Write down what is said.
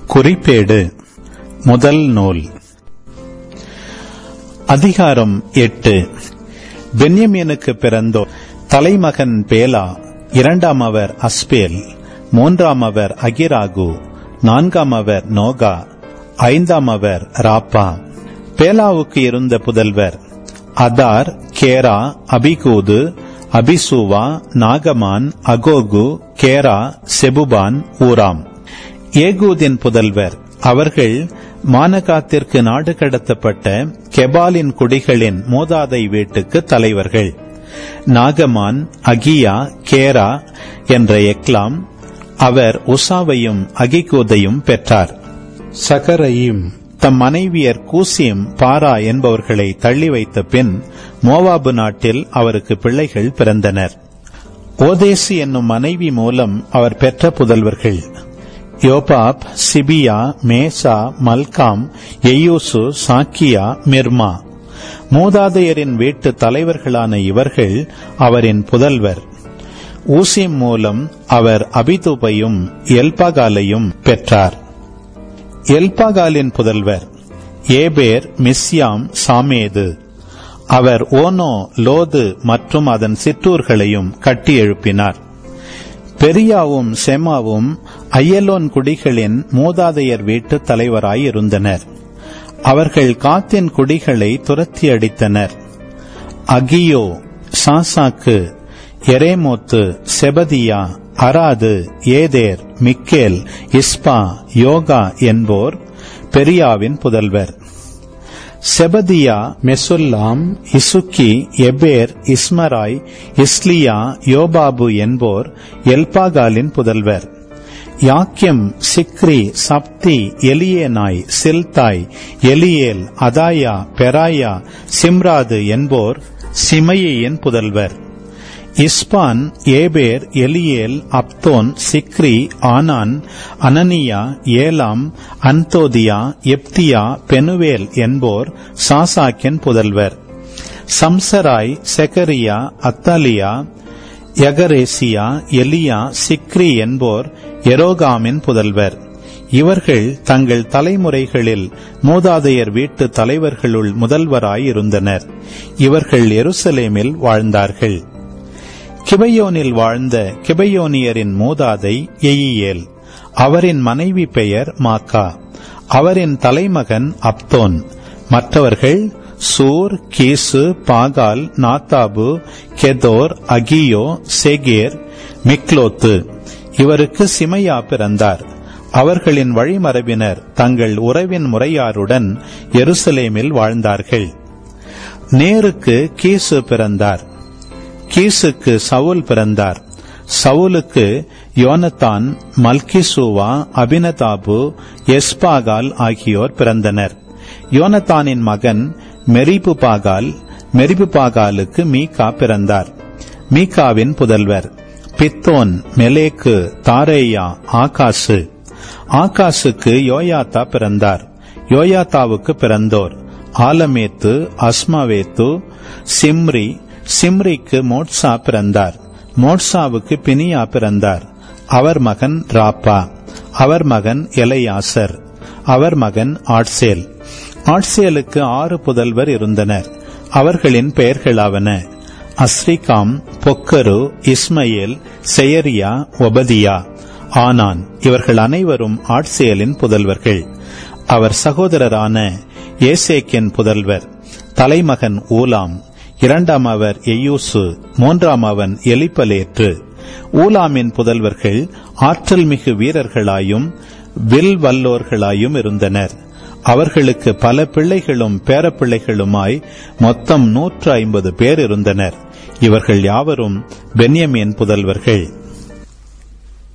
குறிப்பேடு முதல் நூல் அதிகாரம் எட்டு பென்யமீனுக்கு பிறந்தோர் தலைமகன் பேலா இரண்டாம் அவர் அஸ்பேல் மூன்றாம் அவர் அகிராகு நான்காம் அவர் நோகா ஐந்தாம் அவர் ராப்பா பேலாவுக்கு இருந்த புதல்வர் அதார் கேரா அபிகூது அபிசூவா நாகமான் அகோகு கேரா செபுபான் ஊராம் ஏகூதின் புதல்வர் அவர்கள் மானகாத்திற்கு நாடு கடத்தப்பட்ட கெபாலின் குடிகளின் மூதாதை வீட்டுக்கு தலைவர்கள் நாகமான் அகியா கேரா என்ற எக்லாம் அவர் உசாவையும் அகிகூதையும் பெற்றார் சகரையும் தம் மனைவியர் கூசியும் பாரா என்பவர்களை தள்ளி வைத்த பின் மோவாபு நாட்டில் அவருக்கு பிள்ளைகள் பிறந்தனர் ஓதேசி என்னும் மனைவி மூலம் அவர் பெற்ற புதல்வர்கள் யோபாப் சிபியா மேசா மல்காம் எயூசு சாக்கியா மிர்மா மூதாதையரின் வீட்டு தலைவர்களான இவர்கள் அவரின் புதல்வர் ஊசிம் மூலம் அவர் அபிதூபையும் எல்பாகாலையும் பெற்றார் எல்பாகாலின் புதல்வர் ஏபேர் மிஸ்யாம் சாமேது அவர் ஓனோ லோது மற்றும் அதன் சிற்றூர்களையும் கட்டி எழுப்பினார் பெரியாவும் செமாவும் அயலோன் குடிகளின் மூதாதையர் வீட்டு தலைவராயிருந்தனர் அவர்கள் காத்தின் குடிகளை துரத்தி அடித்தனர் அகியோ சாசாக்கு எரேமோத்து செபதியா அராது ஏதேர் மிக்கேல் இஸ்பா யோகா என்போர் பெரியாவின் புதல்வர் செபதியா மெசுல்லாம் இசுக்கி எபேர் இஸ்மராய் இஸ்லியா யோபாபு என்போர் எல்பாகாலின் புதல்வர் யாக்கியம் சிக்ரி சப்தி எலியேனாய் சில்தாய் எலியேல் அதாயா பெராயா சிம்ராது என்போர் சிமையின் புதல்வர் இஸ்பான் ஏபேர் எலியேல் அப்தோன் சிக்ரி ஆனான் அனனியா ஏலாம் அன்தோதியா எப்தியா பெனுவேல் என்போர் சாசாக்கின் புதல்வர் சம்சராய் செகரியா அத்தாலியா யகரேசியா எலியா சிக்ரி என்போர் எரோகாமின் புதல்வர் இவர்கள் தங்கள் தலைமுறைகளில் மூதாதையர் வீட்டு தலைவர்களுள் முதல்வராயிருந்தனர் இவர்கள் எருசலேமில் வாழ்ந்தார்கள் கிபையோனில் வாழ்ந்த கிபையோனியரின் மூதாதை எயியேல் அவரின் மனைவி பெயர் மாக்கா அவரின் தலைமகன் அப்தோன் மற்றவர்கள் சூர் கீசு பாகால் நாத்தாபு கெதோர் அகியோ செகேர் மிக்லோத்து இவருக்கு சிமையா பிறந்தார் அவர்களின் வழிமரபினர் தங்கள் உறவின் முறையாருடன் எருசலேமில் வாழ்ந்தார்கள் நேருக்கு கீசு பிறந்தார் கீசுக்கு சவுல் பிறந்தார் சவுலுக்கு யோனத்தான் மல்கிசூவா அபினதாபு எஸ்பாகால் ஆகியோர் பிறந்தனர் யோனத்தானின் மகன் மெரிபு பாகால் மெரிபு பாகாலுக்கு மீகா பிறந்தார் மீகாவின் புதல்வர் பித்தோன் மெலேக்கு தாரேயா ஆகாசு ஆகாசுக்கு யோயாத்தா பிறந்தார் யோயாத்தாவுக்கு பிறந்தோர் ஆலமேத்து அஸ்மாவேத்து சிம்ரி சிம்ரிக்கு மோட்சா பிறந்தார் மோட்சாவுக்கு பினியா பிறந்தார் அவர் மகன் ராப்பா அவர் மகன் எலையாசர் அவர் மகன் ஆட்சேல் ஆட்சேலுக்கு ஆறு புதல்வர் இருந்தனர் அவர்களின் பெயர்களாவன அஸ்ரிகாம் பொக்கரு இஸ்மயேல் செயரியா ஒபதியா ஆனான் இவர்கள் அனைவரும் ஆட்சேலின் புதல்வர்கள் அவர் சகோதரரான ஏசேக்கின் புதல்வர் தலைமகன் ஊலாம் இரண்டாம் அவர் எயூசு மூன்றாம் அவன் எலிப்பலேற்று ஊலாமின் புதல்வர்கள் ஆற்றல் மிகு வீரர்களாயும் வில் வல்லோர்களாயும் இருந்தனர் அவர்களுக்கு பல பிள்ளைகளும் பேரப்பிள்ளைகளுமாய் மொத்தம் நூற்று ஐம்பது பேர் இருந்தனர் இவர்கள் யாவரும் பென்யமின் புதல்வர்கள்